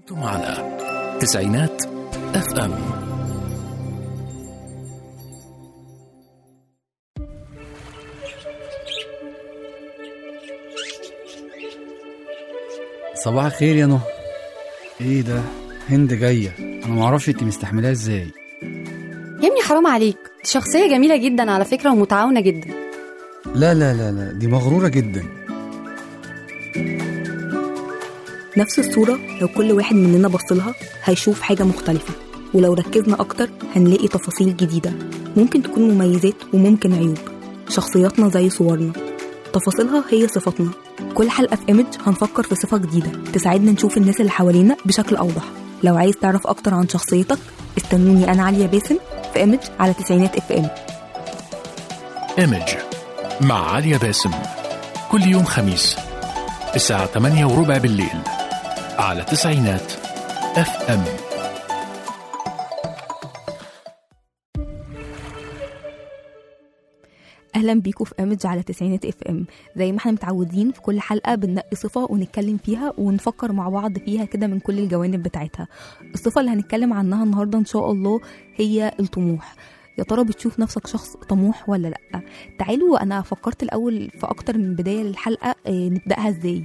أنتم على تسعينات اف ام صباح الخير يا نهى ايه ده هند جايه انا معرفش انت مستحملاها ازاي يا ابني حرام عليك دي شخصية جميلة جدا على فكرة ومتعاونة جدا لا لا لا لا دي مغروره جدا نفس الصورة لو كل واحد مننا بصلها هيشوف حاجة مختلفة ولو ركزنا أكتر هنلاقي تفاصيل جديدة ممكن تكون مميزات وممكن عيوب شخصياتنا زي صورنا تفاصيلها هي صفاتنا كل حلقة في إيمج هنفكر في صفة جديدة تساعدنا نشوف الناس اللي حوالينا بشكل أوضح لو عايز تعرف أكتر عن شخصيتك استنوني أنا عليا باسم في إيمج على تسعينات اف ام ايمج مع عليا باسم كل يوم خميس الساعة 8 وربع بالليل على تسعينات اف ام اهلا بيكم في امج على تسعينات اف ام زي ما احنا متعودين في كل حلقه بننقي صفه ونتكلم فيها ونفكر مع بعض فيها كده من كل الجوانب بتاعتها الصفه اللي هنتكلم عنها النهارده ان شاء الله هي الطموح يا ترى بتشوف نفسك شخص طموح ولا لا تعالوا انا فكرت الاول في اكتر من بدايه للحلقه آه، نبداها ازاي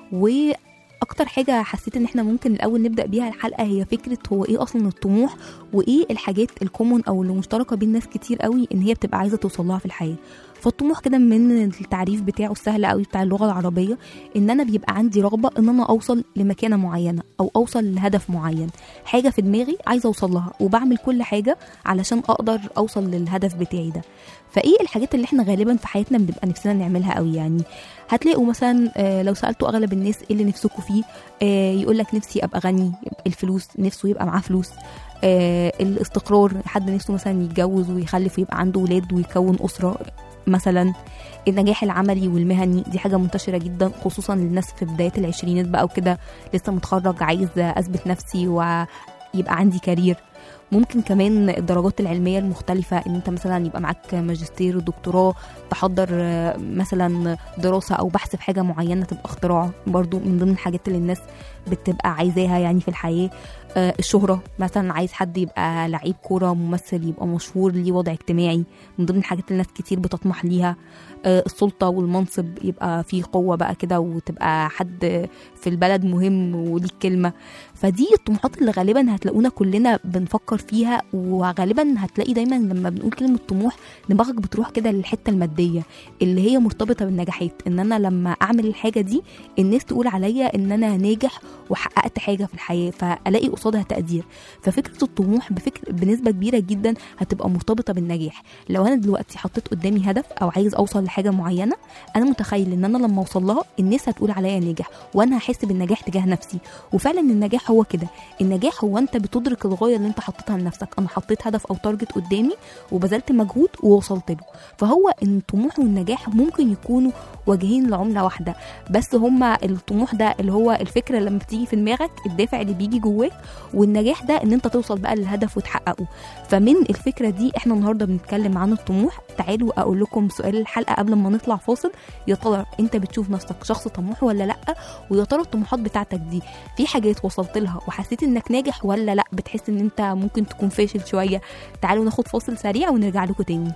واكتر حاجه حسيت ان احنا ممكن الاول نبدا بيها الحلقه هي فكره هو ايه اصلا الطموح وايه الحاجات الكومون او اللي مشتركه بين ناس كتير قوي ان هي بتبقى عايزه توصل لها في الحياه فالطموح كده من التعريف بتاعه السهل قوي بتاع اللغه العربيه ان انا بيبقى عندي رغبه ان انا اوصل لمكانه معينه او اوصل لهدف معين حاجه في دماغي عايزه اوصل لها وبعمل كل حاجه علشان اقدر اوصل للهدف بتاعي ده فايه الحاجات اللي احنا غالبا في حياتنا بنبقى نفسنا نعملها قوي يعني هتلاقوا مثلا آه، لو سالتوا اغلب الناس ايه اللي نفسكم فيه يقول لك نفسي ابقى غني الفلوس نفسه يبقى معاه فلوس آه، الاستقرار حد نفسه مثلا يتجوز ويخلف ويبقى عنده ولاد ويكون اسره مثلا النجاح العملي والمهني دي حاجه منتشره جدا خصوصا للناس في بدايه العشرينات بقى وكده لسه متخرج عايز اثبت نفسي ويبقى عندي كارير ممكن كمان الدرجات العلميه المختلفه ان انت مثلا يبقى معاك ماجستير ودكتوراه تحضر آه، مثلا دراسه او بحث في حاجه معينه تبقى اختراع برضو من ضمن الحاجات اللي الناس بتبقى عايزاها يعني في الحياه آه، الشهرة مثلا عايز حد يبقى لعيب كورة ممثل يبقى مشهور ليه وضع اجتماعي من ضمن الحاجات اللي ناس كتير بتطمح ليها آه، السلطة والمنصب يبقى فيه قوة بقى كده وتبقى حد في البلد مهم وليك كلمة فدي الطموحات اللي غالبا هتلاقونا كلنا بنفكر فيها وغالبا هتلاقي دايما لما بنقول كلمة طموح دماغك بتروح كده للحتة المادية اللي هي مرتبطة بالنجاحات ان انا لما اعمل الحاجة دي الناس تقول عليا ان انا ناجح وحققت حاجة في الحياة فالاقي قصادها تقدير ففكرة الطموح بفكر بنسبة كبيرة جدا هتبقى مرتبطة بالنجاح لو انا دلوقتي حطيت قدامي هدف او عايز اوصل لحاجة معينة انا متخيل ان انا لما اوصل لها الناس هتقول عليا ناجح وانا هحس بالنجاح تجاه نفسي وفعلا النجاح هو كده النجاح هو انت بتدرك الغايه اللي انت حطيتها لنفسك انا حطيت هدف او تارجت قدامي وبذلت مجهود ووصلت له فهو ان الطموح والنجاح ممكن يكونوا وجهين لعمله واحده بس هما الطموح ده اللي هو الفكره لما بتيجي في دماغك الدافع اللي بيجي جواك والنجاح ده ان انت توصل بقى للهدف وتحققه فمن الفكره دي احنا النهارده بنتكلم عن الطموح تعالوا اقول لكم سؤال الحلقه قبل ما نطلع فاصل يا ترى انت بتشوف نفسك شخص طموح ولا لا ويا ترى الطموحات بتاعتك دي في حاجات وصلت لها وحسيت انك ناجح ولا لا بتحس ان انت ممكن تكون فاشل شويه تعالوا ناخد فاصل سريع ونرجع لكم تاني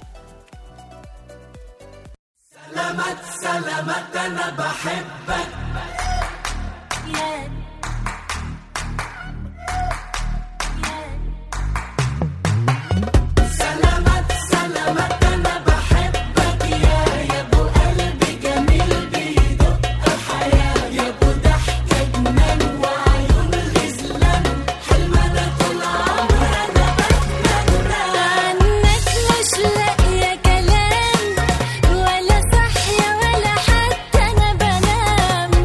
عنك مش لاقية كلام ولا صحية ولا حتى أنا بنام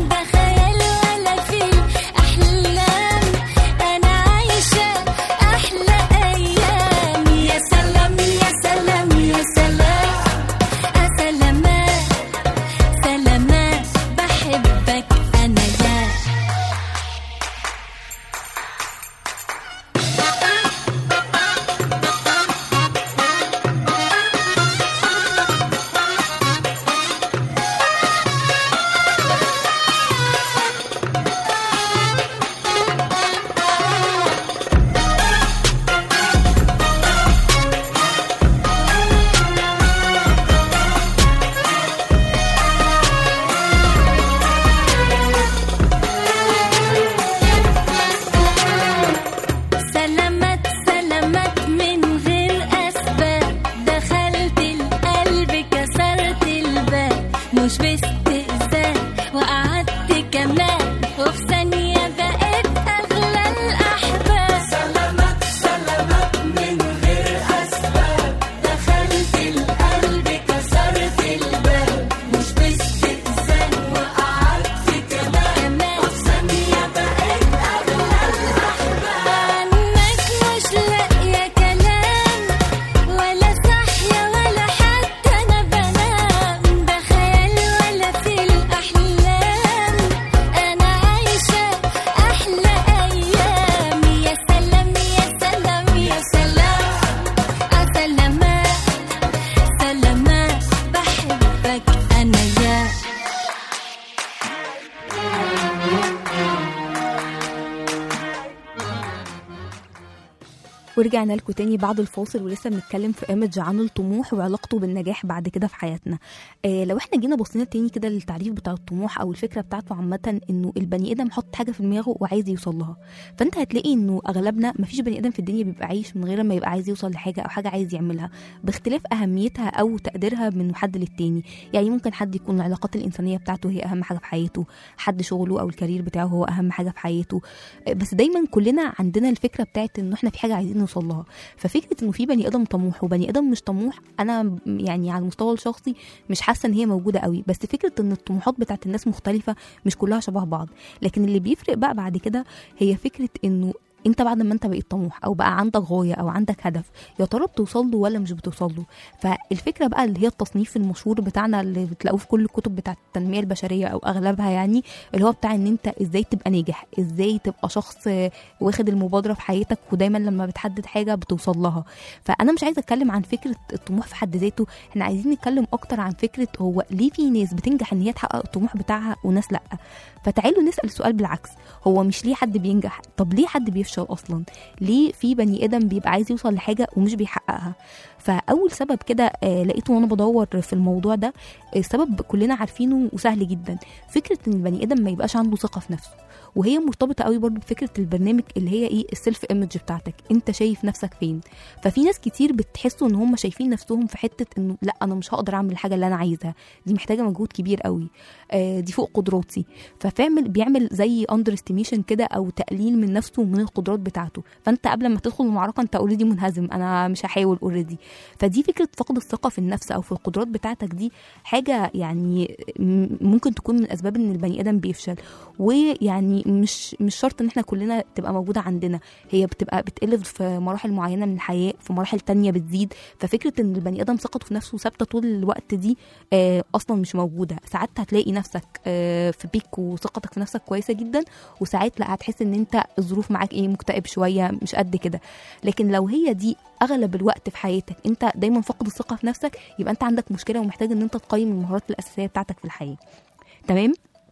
ورجعنا لكم تاني بعد الفاصل ولسه بنتكلم في ايمج عن الطموح وعلاقته بالنجاح بعد كده في حياتنا آه لو احنا جينا بصينا تاني كده للتعريف بتاع الطموح او الفكره بتاعته عامه انه البني ادم حط حاجه في دماغه وعايز يوصل لها فانت هتلاقي انه اغلبنا مفيش بني ادم في الدنيا بيبقى عايش من غير ما يبقى عايز يوصل لحاجه او حاجه عايز يعملها باختلاف اهميتها او تقديرها من حد للتاني يعني ممكن حد يكون العلاقات الانسانيه بتاعته هي اهم حاجه في حياته حد شغله او الكارير بتاعه هو اهم حاجه في حياته آه، بس دايما كلنا عندنا الفكره بتاعت انه احنا في حاجه عايزين نوصل لها ففكره انه في بني ادم طموح وبني ادم مش طموح انا م- يعني على المستوى الشخصي مش حاسه ان هي موجوده قوي بس فكره ان الطموحات بتاعت الناس مختلفه مش كلها شبه بعض لكن اللي بيفرق بقى بعد كده هي فكره انه انت بعد ما انت بقيت طموح او بقى عندك غايه او عندك هدف يا ترى بتوصل له ولا مش بتوصل له فالفكره بقى اللي هي التصنيف المشهور بتاعنا اللي بتلاقوه في كل الكتب بتاعت التنميه البشريه او اغلبها يعني اللي هو بتاع ان انت ازاي تبقى ناجح ازاي تبقى شخص آه، واخد المبادره في حياتك ودايما لما بتحدد حاجه بتوصل لها فانا مش عايزه اتكلم عن فكره الطموح في حد ذاته احنا عايزين نتكلم اكتر عن فكره هو ليه في ناس بتنجح ان هي تحقق الطموح بتاعها وناس لا فتعالوا نسال السؤال بالعكس هو مش ليه حد بينجح طب ليه حد بيفشل اصلا ليه في بني ادم بيبقى عايز يوصل لحاجه ومش بيحققها فاول سبب كده آه لقيته وانا بدور في الموضوع ده السبب كلنا عارفينه وسهل جدا فكره ان البني ادم ما يبقاش عنده ثقه في نفسه وهي مرتبطه قوي برضو بفكره البرنامج اللي هي ايه السيلف ايمج بتاعتك انت شايف نفسك فين ففي ناس كتير بتحسوا ان هم شايفين نفسهم في حته انه لا انا مش هقدر اعمل الحاجه اللي انا عايزها دي محتاجه مجهود كبير قوي آه دي فوق قدراتي ففعمل بيعمل زي اندر استيميشن كده او تقليل من نفسه ومن القدرات بتاعته فانت قبل ما تدخل المعركه انت اوريدي منهزم انا مش هحاول اوريدي فدي فكره فقد الثقه في النفس او في القدرات بتاعتك دي حاجه يعني م- ممكن تكون من اسباب ان البني ادم بيفشل ويعني مش مش شرط ان احنا كلنا تبقى موجوده عندنا هي بتبقى بتقل في مراحل معينه من الحياه في مراحل تانية بتزيد ففكره ان البني ادم ثقته في نفسه ثابته طول الوقت دي آه اصلا مش موجوده ساعات هتلاقي نفسك آه في بيك وثقتك في نفسك كويسه جدا وساعات لا هتحس ان انت الظروف معاك ايه مكتئب شويه مش قد كده لكن لو هي دي اغلب الوقت في حياتك انت دايما فاقد الثقه في نفسك يبقى انت عندك مشكله ومحتاج ان انت تقيم المهارات الاساسيه بتاعتك في الحياه تمام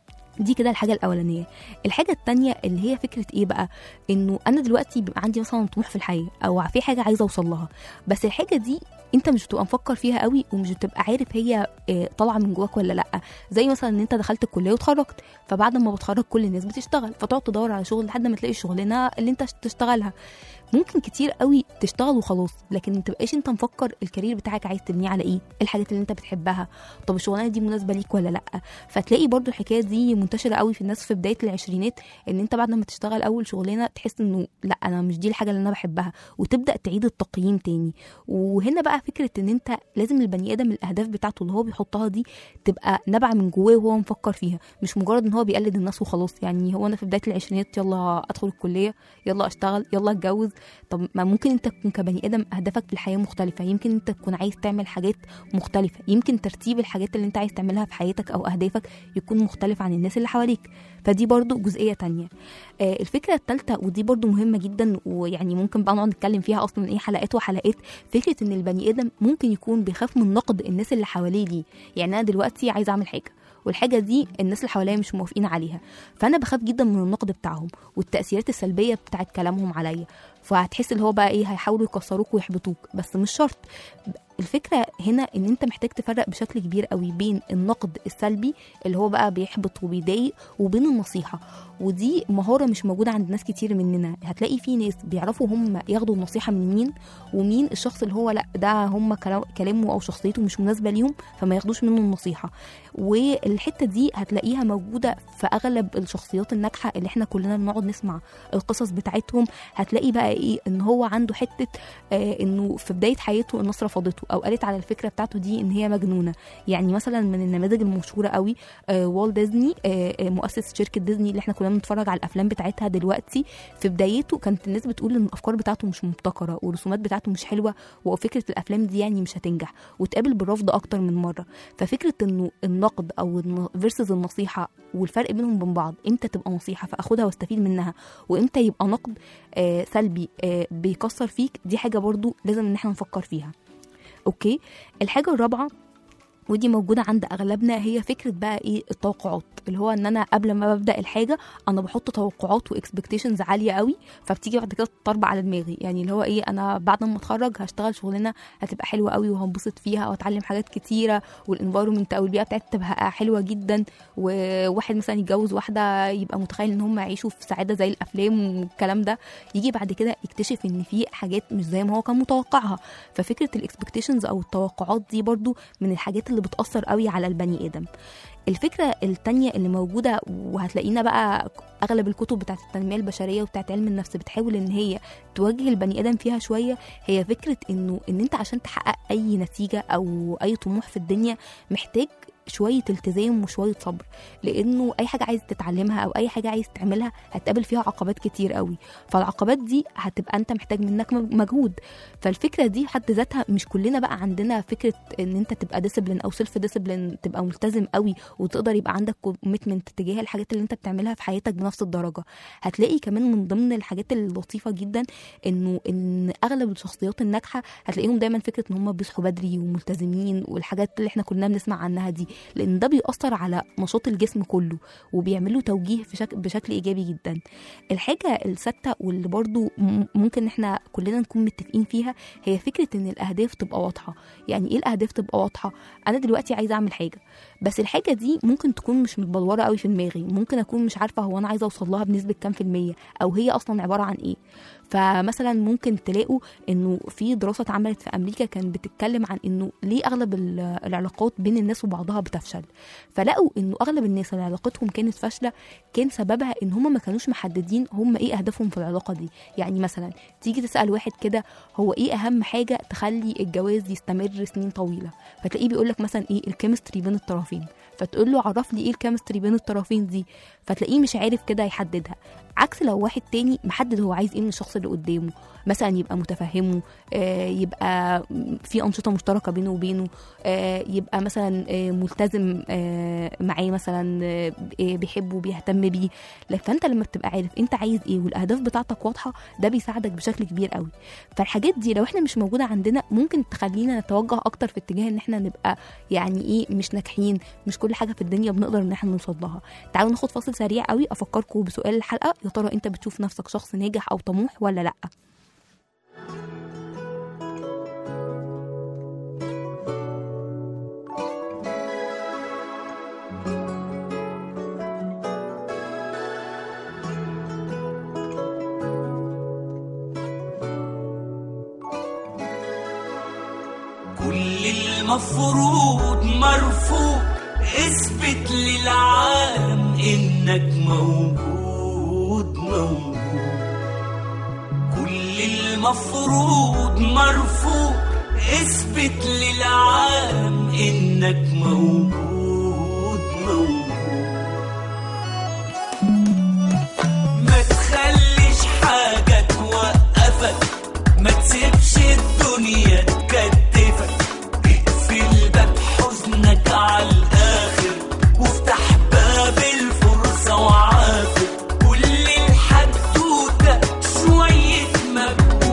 دي كده الحاجة الأولانية الحاجة التانية اللي هي فكرة إيه بقى إنه أنا دلوقتي بيبقى عندي مثلا طموح في الحياة أو في حاجة عايزة أوصل لها بس الحاجة دي انت مش بتبقى مفكر فيها قوي ومش بتبقى عارف هي آه، طالعه من جواك ولا لا زي مثلا ان انت دخلت الكليه واتخرجت فبعد ما بتخرج كل الناس بتشتغل فتقعد تدور على شغل لحد ما تلاقي الشغلانه اللي انت تشتغلها ممكن كتير قوي تشتغل وخلاص لكن ما تبقاش انت مفكر الكارير بتاعك عايز تبنيه على ايه الحاجات اللي انت بتحبها طب الشغلانه دي مناسبه ليك ولا لا فتلاقي برضو الحكايه دي منتشره قوي في الناس في بدايه العشرينات ان انت بعد ما تشتغل اول شغلانه تحس انه لا انا مش دي الحاجه اللي انا بحبها وتبدا تعيد التقييم تاني وهنا بقى فكره ان انت لازم البني ادم الاهداف بتاعته اللي هو بيحطها دي تبقى نابعه من جواه وهو مفكر فيها مش مجرد ان هو بيقلد الناس وخلاص يعني هو انا في بدايه العشرينات يلا ادخل الكليه يلا اشتغل يلا اتجوز طب ما ممكن انت تكون كبني ادم اهدافك في الحياه مختلفه يمكن انت تكون عايز تعمل حاجات مختلفه يمكن ترتيب الحاجات اللي انت عايز تعملها في حياتك او اهدافك يكون مختلف عن الناس اللي حواليك فدي برضو جزئيه تانية آه الفكره الثالثه ودي برضو مهمه جدا ويعني ممكن بقى نقعد نتكلم فيها اصلا ايه حلقات وحلقات فكره ان البني ادم ممكن يكون بيخاف من نقد الناس اللي حواليه ليه يعني انا دلوقتي عايزه اعمل حاجه والحاجه دي الناس اللي حواليا مش موافقين عليها فانا بخاف جدا من النقد بتاعهم والتاثيرات السلبيه بتاعت كلامهم عليا فهتحس اللي هو بقى ايه هيحاولوا يكسروك ويحبطوك بس مش شرط الفكره هنا ان انت محتاج تفرق بشكل كبير قوي بين النقد السلبي اللي هو بقى بيحبط وبيضايق وبين النصيحه ودي مهاره مش موجوده عند ناس كتير مننا هتلاقي في ناس بيعرفوا هم ياخدوا النصيحه من مين ومين الشخص اللي هو لا ده هم كلام- كلامه او شخصيته مش مناسبه ليهم فما ياخدوش منه النصيحه والحته دي هتلاقيها موجوده في اغلب الشخصيات الناجحه اللي احنا كلنا بنقعد نسمع القصص بتاعتهم هتلاقي بقى ايه ان هو عنده حته آه انه في بدايه حياته الناس رفضته او قالت على الفكره بتاعته دي ان هي مجنونه يعني مثلا من النماذج المشهوره قوي آه وال ديزني آه آه، مؤسس شركه ديزني اللي احنا كلنا بنتفرج على الافلام بتاعتها دلوقتي في بدايته كانت الناس بتقول ان الافكار بتاعته مش مبتكره والرسومات بتاعته مش حلوه وفكره الافلام دي يعني مش هتنجح وتقابل بالرفض اكتر من مره ففكره انه النقد او فيرسز النصيحه والفرق بينهم وبين بعض امتى تبقى نصيحه فاخدها واستفيد منها وامتى يبقى نقد آه سلبي آه بيكسر فيك دي حاجه برضو لازم ان احنا نفكر فيها اوكي الحاجه الرابعه ودي موجودة عند أغلبنا هي فكرة بقى إيه التوقعات اللي هو ان انا قبل ما ببدا الحاجه انا بحط توقعات واكسبكتيشنز عاليه قوي فبتيجي بعد كده تطربع على دماغي يعني اللي هو ايه انا بعد ما اتخرج هشتغل شغلانه هتبقى حلوه قوي وهنبسط فيها واتعلم حاجات كتيره والانفايرمنت او البيئه بتاعتي تبقى حلوه جدا وواحد مثلا يتجوز واحده يبقى متخيل ان هم يعيشوا في سعاده زي الافلام والكلام ده يجي بعد كده يكتشف ان في حاجات مش زي ما هو كان متوقعها ففكره الاكسبكتيشنز او التوقعات دي برضو من الحاجات اللي بتاثر قوي على البني ادم الفكرة التانية اللي موجودة وهتلاقينا بقى أغلب الكتب بتاعت التنمية البشرية وبتاعت علم النفس بتحاول إن هي توجه البني آدم فيها شوية هي فكرة إنه إن أنت عشان تحقق أي نتيجة أو أي طموح في الدنيا محتاج شوية التزام وشوية صبر لأنه أي حاجة عايز تتعلمها أو أي حاجة عايز تعملها هتقابل فيها عقبات كتير قوي فالعقبات دي هتبقى أنت محتاج منك مجهود فالفكرة دي حد ذاتها مش كلنا بقى عندنا فكرة إن أنت تبقى ديسيبلين أو سيلف ديسيبلين تبقى ملتزم قوي وتقدر يبقى عندك كوميتمنت تجاه الحاجات اللي أنت بتعملها في حياتك بنفس الدرجة هتلاقي كمان من ضمن الحاجات اللطيفة جدا إنه إن أغلب الشخصيات الناجحة هتلاقيهم دايما فكرة إن هم بيصحوا بدري وملتزمين والحاجات اللي إحنا كلنا بنسمع عنها دي لان ده بيأثر على نشاط الجسم كله وبيعملوا توجيه في شك... بشكل ايجابي جدا الحاجه السادسه واللي برضو م- ممكن احنا كلنا نكون متفقين فيها هي فكره ان الاهداف تبقى واضحه يعني ايه الاهداف تبقى واضحه انا دلوقتي عايزه اعمل حاجه بس الحاجه دي ممكن تكون مش متبلوره قوي في دماغي ممكن اكون مش عارفه هو انا عايزه اوصل لها بنسبه كام في الميه او هي اصلا عباره عن ايه فمثلا ممكن تلاقوا انه في دراسه اتعملت في امريكا كانت بتتكلم عن انه ليه اغلب ال- العلاقات بين الناس وبعضها بتفشل فلقوا انه اغلب الناس اللي علاقتهم كانت فاشله كان سببها ان هم ما كانوش محددين هم ايه اهدافهم في العلاقه دي يعني مثلا تيجي تسال واحد كده هو ايه اهم حاجه تخلي الجواز يستمر سنين طويله فتلاقيه بيقول لك مثلا ايه الكيمستري بين الطرفين فتقول له عرف لي ايه الكيمستري بين الطرفين دي فتلاقيه مش عارف كده يحددها عكس لو واحد تاني محدد هو عايز ايه من الشخص اللي قدامه مثلا يبقى متفهمه آه، يبقى في انشطه مشتركه بينه وبينه آه، يبقى مثلا آه، ملتزم آه، معاه مثلا آه، بيحبه وبيهتم بيه لا، فانت لما بتبقى عارف انت عايز ايه والاهداف بتاعتك واضحه ده بيساعدك بشكل كبير قوي فالحاجات دي لو احنا مش موجوده عندنا ممكن تخلينا نتوجه اكتر في اتجاه ان احنا نبقى يعني ايه مش ناجحين مش كل حاجه في الدنيا بنقدر ان احنا نوصل لها تعالوا ناخد فاصل سريع قوي افكركم بسؤال الحلقه يا ترى انت بتشوف نفسك شخص ناجح او طموح ولا لا كل المفروض مرفوض اثبت للعالم انك موجود موجود كل المفروض مرفوض اثبت للعالم انك موجود موجود ما تخليش حاجة توقفك ما تسيبش الدنيا تكتفك اقفل باب حزنك على الآخر وافتح باب الفرصة وعافر كل الحدوتة شوية مجهود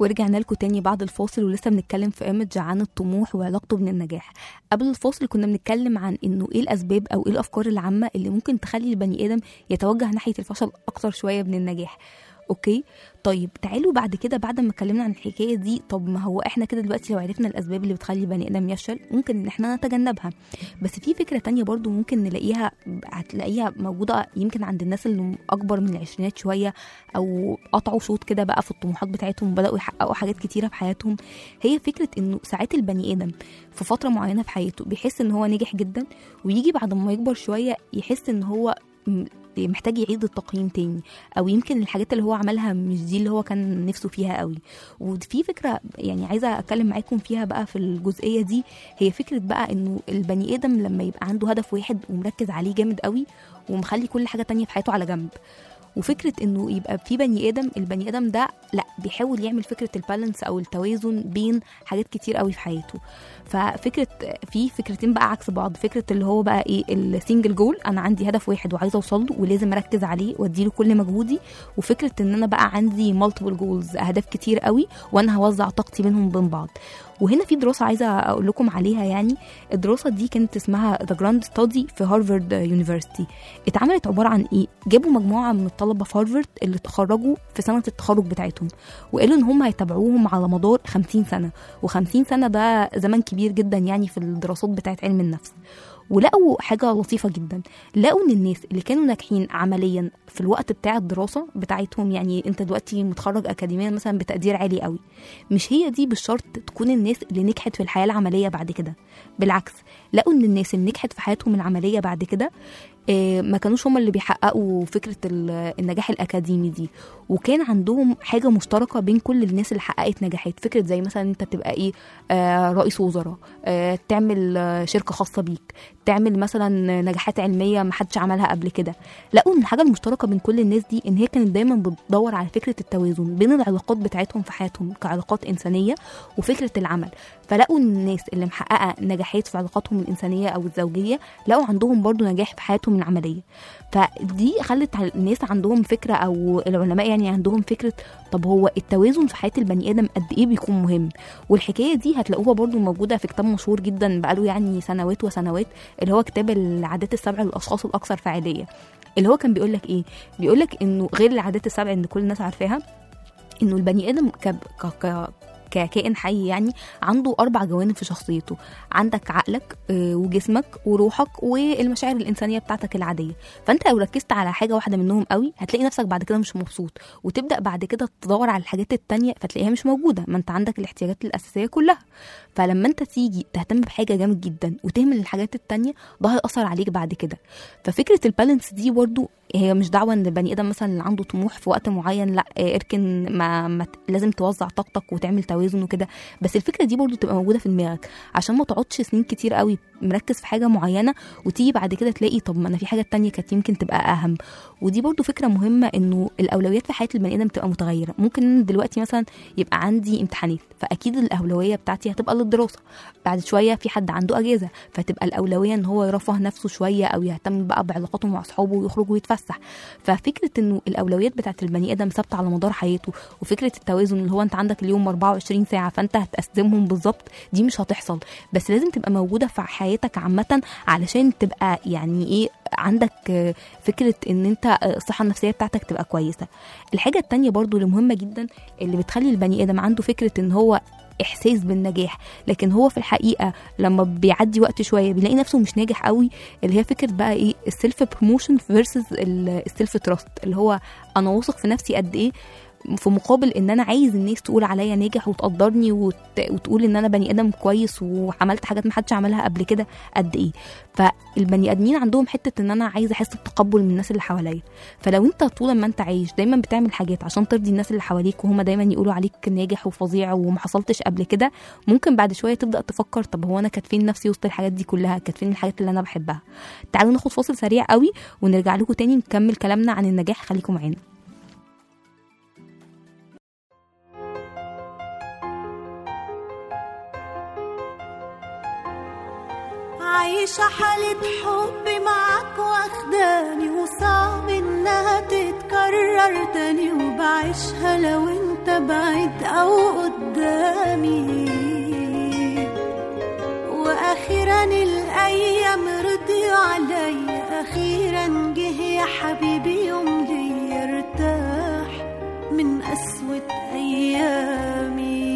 ورجعنا لكم تاني بعد الفاصل ولسه بنتكلم في ايمج عن الطموح وعلاقته بالنجاح قبل الفاصل كنا بنتكلم عن انه ايه الاسباب او ايه الافكار العامه اللي ممكن تخلي البني ادم يتوجه ناحيه الفشل اكتر شويه من النجاح اوكي طيب تعالوا بعد كده بعد ما اتكلمنا عن الحكايه دي طب ما هو احنا كده دلوقتي لو عرفنا الاسباب اللي بتخلي البني ادم يفشل ممكن ان احنا نتجنبها بس في فكره تانية برضو ممكن نلاقيها هتلاقيها موجوده يمكن عند الناس اللي اكبر من العشرينات شويه او قطعوا شوط كده بقى في الطموحات بتاعتهم وبداوا يحققوا حاجات كتيره في حياتهم هي فكره انه ساعات البني ادم في فتره معينه في حياته بيحس ان هو ناجح جدا ويجي بعد ما يكبر شويه يحس ان هو م- محتاج يعيد التقييم تاني او يمكن الحاجات اللي هو عملها مش دي اللي هو كان نفسه فيها قوي وفي فكره يعني عايزه اتكلم معاكم فيها بقى في الجزئيه دي هي فكره بقى انه البني ادم لما يبقى عنده هدف واحد ومركز عليه جامد قوي ومخلي كل حاجه تانية في حياته على جنب وفكره انه يبقى في بني ادم البني ادم ده لا بيحاول يعمل فكره البالانس او التوازن بين حاجات كتير قوي في حياته ففكره في فكرتين بقى عكس بعض فكره اللي هو بقى ايه السنجل جول انا عندي هدف واحد وعايزه اوصل له ولازم اركز عليه واديله كل مجهودي وفكره ان انا بقى عندي مالتيبل جولز اهداف كتير قوي وانا هوزع طاقتي بينهم وبين بعض وهنا في دراسه عايزه اقول لكم عليها يعني الدراسه دي كانت اسمها ذا جراند ستادي في هارفارد يونيفرسيتي اتعملت عباره عن ايه جابوا مجموعه من الطلبه في هارفارد اللي تخرجوا في سنه التخرج بتاعتهم وقالوا ان هم هيتابعوهم على مدار 50 سنه و50 سنه ده زمن كبير جدا يعني في الدراسات بتاعت علم النفس ولقوا حاجة لطيفة جدا لقوا ان الناس اللي كانوا ناجحين عمليا في الوقت بتاع الدراسة بتاعتهم يعني انت دلوقتي متخرج اكاديميا مثلا بتقدير عالي قوي مش هي دي بالشرط تكون الناس اللي نجحت في الحياة العملية بعد كده بالعكس لقوا ان الناس اللي نجحت في حياتهم العملية بعد كده آه، ما كانوش هم اللي بيحققوا فكرة ال- النجاح الأكاديمي دي وكان عندهم حاجة مشتركة بين كل الناس اللي حققت نجاحات فكرة زي مثلا انت تبقى ايه آه رئيس وزراء آه تعمل آه شركة خاصة بيك تعمل مثلا نجاحات علمية ما حدش عملها قبل كده لقوا ان الحاجة المشتركة بين كل الناس دي ان هي كانت دايما بتدور على فكرة التوازن بين العلاقات بتاعتهم في حياتهم كعلاقات إنسانية وفكرة العمل فلقوا ان الناس اللي محققة نجاحات في علاقاتهم الإنسانية أو الزوجية لقوا عندهم برضو نجاح في حياتهم العملية فدي خلت ع- الناس عندهم فكرة أو العلماء يعني عندهم فكرة طب هو التوازن في حياة البني آدم قد إيه بيكون مهم والحكاية دي هتلاقوها برضو موجودة في كتاب مشهور جدا بقاله يعني سنوات وسنوات اللي هو كتاب العادات السبع للأشخاص الأكثر فعالية اللي هو كان بيقول لك ايه بيقول لك انه غير العادات السبع اللي كل الناس عارفاها انه البني ادم ك... ك... ك... ككائن حي يعني عنده اربع جوانب في شخصيته عندك عقلك آه، وجسمك وروحك والمشاعر الانسانيه بتاعتك العاديه فانت لو ركزت على حاجه واحده منهم قوي هتلاقي نفسك بعد كده مش مبسوط وتبدا بعد كده تدور على الحاجات التانية فتلاقيها مش موجوده ما انت عندك الاحتياجات الاساسيه كلها فلما انت تيجي تهتم بحاجه جامد جدا وتهمل الحاجات التانية ده هيأثر عليك بعد كده ففكره البالانس دي برضو هي مش دعوه ان البني ادم مثلا اللي عنده طموح في وقت معين لا آه، اركن ما, ما ت- لازم توزع طاقتك وتعمل توازن وكده بس الفكره دي برضو تبقى موجوده في دماغك عشان ما تقعدش سنين كتير قوي مركز في حاجه معينه وتيجي بعد كده تلاقي طب ما انا في حاجه تانية كانت يمكن تبقى اهم ودي برضو فكره مهمه انه الاولويات في حياه البني ادم تبقى متغيره ممكن أنا دلوقتي مثلا يبقى عندي امتحانات فاكيد الاولويه بتاعتي هتبقى للدراسه بعد شويه في حد عنده اجازه فتبقى الاولويه ان هو يرفه نفسه شويه او يهتم بقى بعلاقاته مع اصحابه ويخرج ويتفسح ففكره انه الاولويات بتاعت البني ادم ثابته على مدار حياته وفكره التوازن اللي هو انت عندك اليوم 24 ساعه فانت هتقسمهم بالظبط دي مش هتحصل بس لازم تبقى موجوده في حياتك عامه علشان تبقى يعني ايه عندك آه، فكره ان انت آه، الصحه النفسيه بتاعتك تبقى كويسه الحاجه التانية برضو اللي مهمه جدا اللي بتخلي البني ادم عنده فكره ان هو احساس بالنجاح لكن هو في الحقيقه لما بيعدي وقت شويه بيلاقي نفسه مش ناجح قوي اللي هي فكره بقى ايه السيلف بروموشن فيرسز السيلف تراست اللي هو انا واثق في نفسي قد ايه في مقابل ان انا عايز الناس تقول عليا ناجح وتقدرني وت... وتقول ان انا بني ادم كويس وعملت حاجات ما حدش عملها قبل كده قد ايه فالبني ادمين عندهم حته ان انا عايزه احس بتقبل من الناس اللي حواليا فلو انت طول ما انت عايش دايما بتعمل حاجات عشان ترضي الناس اللي حواليك وهم دايما يقولوا عليك ناجح وفظيع وما حصلتش قبل كده ممكن بعد شويه تبدا تفكر طب هو انا كانت فين نفسي وسط الحاجات دي كلها كانت فين الحاجات اللي انا بحبها تعالوا ناخد فاصل سريع قوي ونرجع لكم تاني نكمل كلامنا عن النجاح خليكم معانا عايشة حالة حب معاك واخداني وصعب انها تتكرر تاني وبعيشها لو انت بعيد او قدامي واخيرا الايام رضيوا عليا اخيرا جه يا حبيبي يوم لي ارتاح من قسوة ايامي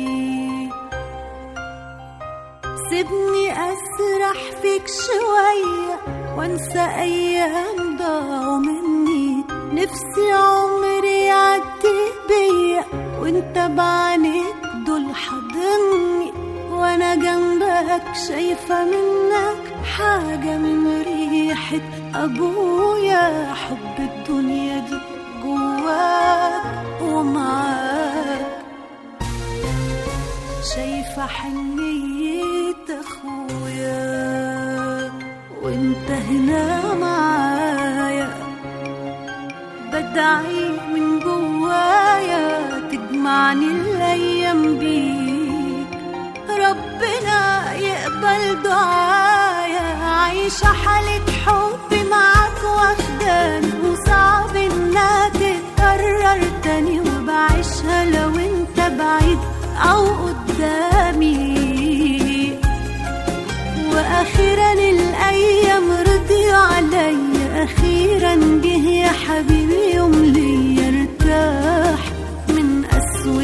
سيبني اسرح فيك شوية وانسى ايام ضاعوا مني نفسي عمري يعدي بيا وانت بعينيك دول حاضني وانا جنبك شايفة منك حاجة من ريحة ابويا حب الدنيا دي جواك ومعاك شايفة حنية أخويا وانت هنا معايا بدعي من جوايا تجمعني الأيام بيك ربنا يقبل دعايا عايشة حالة حب معاك واخداني وصعب انها تتكرر تاني وبعيشها لو انت بعيد او قدامي واخيرا الايام رضيوا عليا اخيرا جه يا حبيبي يوم لي ارتاح من قسوة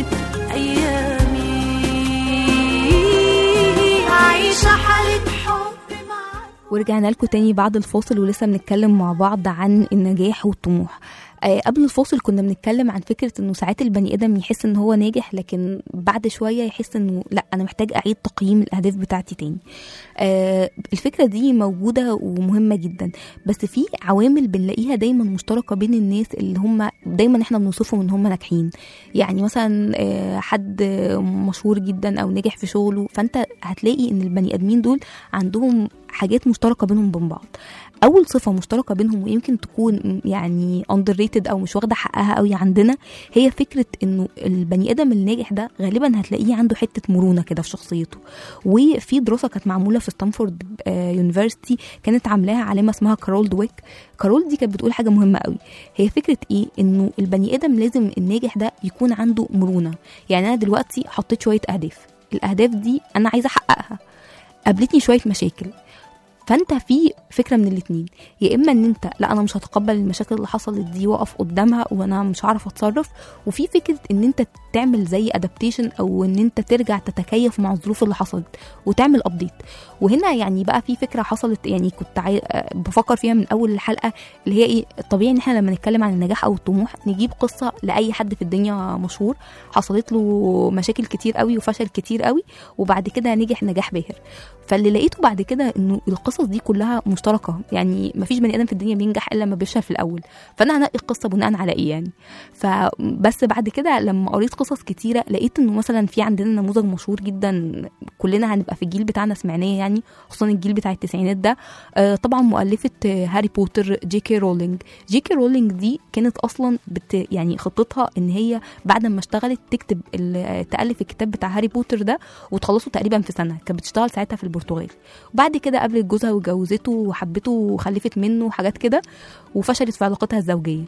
ايامي عايشة حالة حب معاك ورجعنا لكم تاني بعد الفاصل ولسه بنتكلم مع بعض عن النجاح والطموح آه قبل الفاصل كنا بنتكلم عن فكرة انه ساعات البني ادم يحس ان هو ناجح لكن بعد شوية يحس انه لا انا محتاج اعيد تقييم الاهداف بتاعتي تاني آه الفكرة دي موجودة ومهمة جدا بس في عوامل بنلاقيها دايما مشتركة بين الناس اللي هم دايما احنا بنوصفهم ان هم ناجحين يعني مثلا آه حد مشهور جدا او ناجح في شغله فانت هتلاقي ان البني ادمين دول عندهم حاجات مشتركة بينهم وبين بعض اول صفه مشتركه بينهم ويمكن تكون يعني underrated او مش واخده حقها قوي عندنا هي فكره انه البني ادم الناجح ده غالبا هتلاقيه عنده حته مرونه كده في شخصيته وفي دراسه كانت معموله في ستانفورد يونيفرسيتي كانت عاملاها علامه اسمها كارول دويك كارول دي كانت بتقول حاجه مهمه قوي هي فكره ايه انه البني ادم لازم الناجح ده يكون عنده مرونه يعني انا دلوقتي حطيت شويه اهداف الاهداف دي انا عايزه احققها قابلتني شويه مشاكل فانت في فكره من الاتنين يا اما ان انت لا انا مش هتقبل المشاكل اللي حصلت دي واقف قدامها وانا مش هعرف اتصرف وفي فكره ان انت تعمل زي ادابتيشن او ان انت ترجع تتكيف مع الظروف اللي حصلت وتعمل ابديت وهنا يعني بقى في فكره حصلت يعني كنت عاي... بفكر فيها من اول الحلقه اللي هي ايه الطبيعي ان احنا لما نتكلم عن النجاح او الطموح نجيب قصه لاي حد في الدنيا مشهور حصلت له مشاكل كتير قوي وفشل كتير قوي وبعد كده نجح نجاح باهر فاللي لقيته بعد كده انه القصص دي كلها مشتركه يعني مفيش بني ادم في الدنيا بينجح الا لما بيفشل في الاول فانا هنقي القصه بناء على ايه يعني فبس بعد كده لما قريت قصص كتيره لقيت انه مثلا في عندنا نموذج مشهور جدا كلنا هنبقى في الجيل بتاعنا سمعناه يعني خصوصا الجيل بتاع التسعينات ده آه، طبعا مؤلفه آه، هاري بوتر جي كي رولينج جي كي رولينج دي كانت اصلا بت يعني خطتها ان هي بعد ما اشتغلت تكتب ال- تالف الكتاب بتاع هاري بوتر ده وتخلصه تقريبا في سنه كانت بتشتغل ساعتها في البرتغال وبعد كده قابلت جوزها وجوزته وحبته وخلفت منه وحاجات كده وفشلت في علاقتها الزوجيه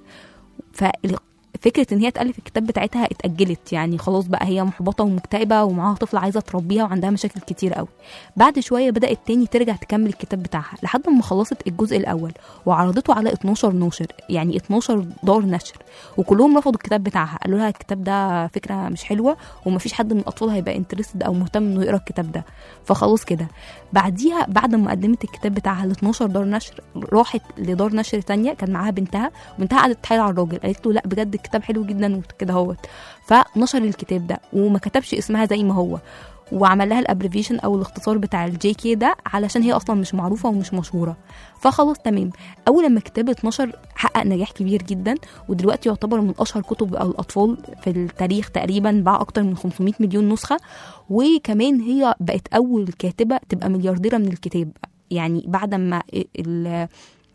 ففكرة ان هي تألف الكتاب بتاعتها اتأجلت يعني خلاص بقى هي محبطة ومكتئبة ومعاها طفل عايزة تربيها وعندها مشاكل كتير قوي بعد شوية بدأت تاني ترجع تكمل الكتاب بتاعها لحد ما خلصت الجزء الأول وعرضته على 12 ناشر يعني 12 دار نشر وكلهم رفضوا الكتاب بتاعها قالوا لها الكتاب ده فكرة مش حلوة ومفيش حد من الأطفال هيبقى انترستد أو مهتم إنه يقرا الكتاب ده فخلاص كده بعديها بعد ما قدمت الكتاب بتاعها ل 12 دار نشر راحت لدار نشر تانية كان معاها بنتها وبنتها قعدت تحايل على الراجل قالت له لا بجد الكتاب حلو جدا وكده اهوت فنشر الكتاب ده وما كتبش اسمها زي ما هو وعمل لها الابريفيشن او الاختصار بتاع الجي كي ده علشان هي اصلا مش معروفه ومش مشهوره فخلاص تمام اول لما الكتاب اتنشر حقق نجاح كبير جدا ودلوقتي يعتبر من اشهر كتب الاطفال في التاريخ تقريبا باع اكتر من 500 مليون نسخه وكمان هي بقت اول كاتبه تبقى مليارديره من الكتاب يعني بعد ما ال-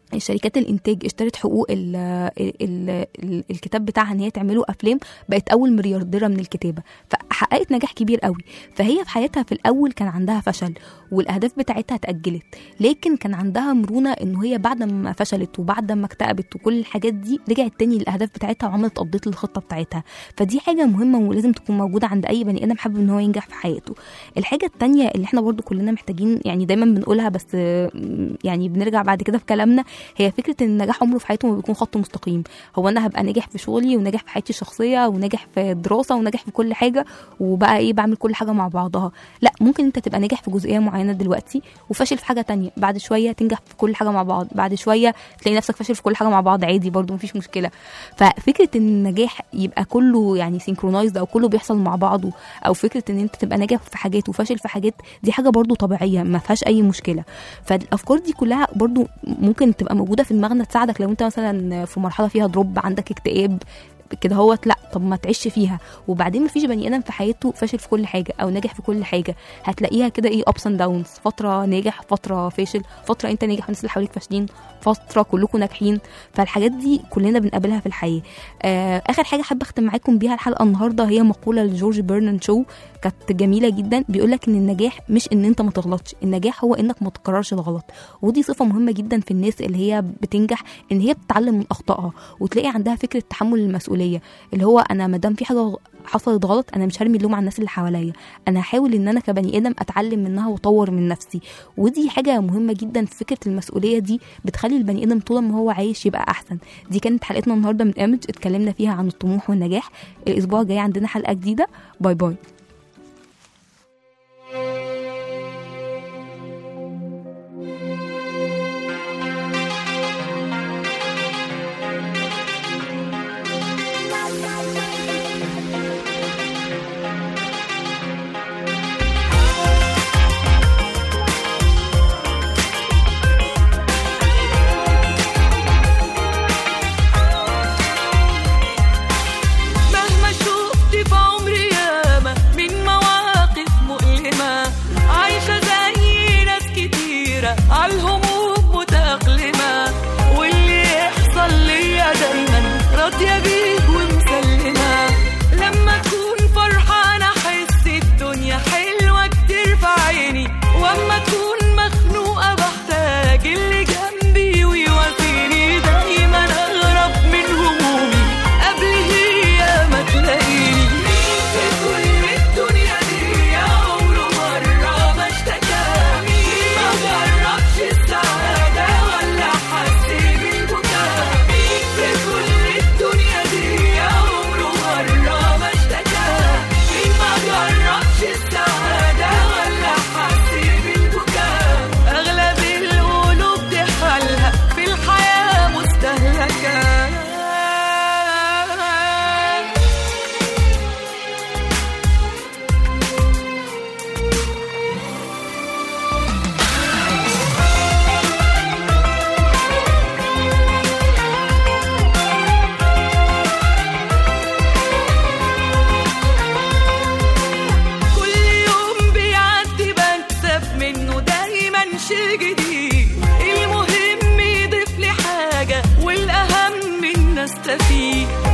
شركات الانتاج اشترت حقوق ال ال ال ال الكتاب بتاعها ان هي تعمله افلام بقت اول مليارديره من الكتابه فحققت نجاح كبير قوي فهي في حياتها في الاول كان عندها فشل والاهداف بتاعتها اتاجلت لكن كان عندها مرونه ان هي بعد ما فشلت وبعد ما اكتئبت وكل الحاجات دي رجعت تاني للاهداف بتاعتها وعملت ابديت للخطه بتاعتها فدي حاجه مهمه ولازم تكون موجوده عند اي بني ادم حابب ان هو ينجح في حياته الحاجه التانية اللي احنا برضو كلنا محتاجين يعني دايما بنقولها بس آه، يعني بنرجع بعد كده في كلامنا هي فكره ان النجاح عمره في حياته ما بيكون خط مستقيم هو انا هبقى ناجح في شغلي وناجح في حياتي الشخصيه وناجح في الدراسه وناجح في كل حاجه وبقى ايه بعمل كل حاجه مع بعضها لا ممكن انت تبقى ناجح في جزئيه معينه دلوقتي وفاشل في حاجه تانية بعد شويه تنجح في كل حاجه مع بعض بعد شويه تلاقي نفسك فاشل في كل حاجه مع بعض عادي برضو مفيش مشكله ففكره ان النجاح يبقى كله يعني سينكرونايزد او كله بيحصل مع بعضه او فكره ان انت تبقى ناجح في حاجات وفاشل في حاجات دي حاجه برضو طبيعيه ما فيهاش اي مشكله فالافكار دي كلها برضو ممكن تبقى موجوده في دماغنا تساعدك لو انت مثلا في مرحله فيها دروب عندك اكتئاب كده هوت لا طب ما تعيش فيها وبعدين مفيش بني ادم في حياته فاشل في كل حاجه او ناجح في كل حاجه هتلاقيها كده ايه ابس اند داونز فتره ناجح فتره فاشل فتره انت ناجح والناس اللي حواليك فاشلين فتره كلكم ناجحين فالحاجات دي كلنا بنقابلها في الحياه آه اخر حاجه حابه اختم معاكم بيها الحلقه النهارده هي مقوله لجورج بيرنان شو كانت جميله جدا بيقول لك ان النجاح مش ان انت ما تغلطش النجاح هو انك ما تكررش الغلط ودي صفه مهمه جدا في الناس اللي هي بتنجح ان هي بتتعلم من اخطائها وتلاقي عندها فكره تحمل المسؤوليه اللي هو انا ما دام في حاجه حصلت غلط انا مش هرمي اللوم على الناس اللي حواليا انا هحاول ان انا كبني ادم اتعلم منها واطور من نفسي ودي حاجه مهمه جدا في فكره المسؤوليه دي بتخلي البني ادم طول ما هو عايش يبقى احسن دي كانت حلقتنا النهارده من ايمج اتكلمنا فيها عن الطموح والنجاح الاسبوع الجاي عندنا حلقه جديده باي باي مهما شفت في عمري ياما من مواقف مؤلمة عايشة زي ناس كتيرة عالهموم متأقلمة واللي يحصل ليا دايما راضية بيه ومسلمة لما تكون فرحانة أحس الدنيا حلوة كتير في عيني واما تكون مخنوقة بحتاج اللي جنبي ويواسيني دايما أغرب من همومي قبل هي ما تلاقيني مين في كل الدنيا دي عمره مرة ما اشتكى مين ما جربش السعادة ولا حس بالبكاء مين في كل الدنيا دي عمره مرة ما اشتكى مين ما جربش السعادة ولا حس بالبكاء أغلب القلوب دي حالها في الحياة مستهلكة كل يوم بيعدي بكسب منه دايما شيء جديد المهم يضيف لي حاجة والأهم إن أستفيد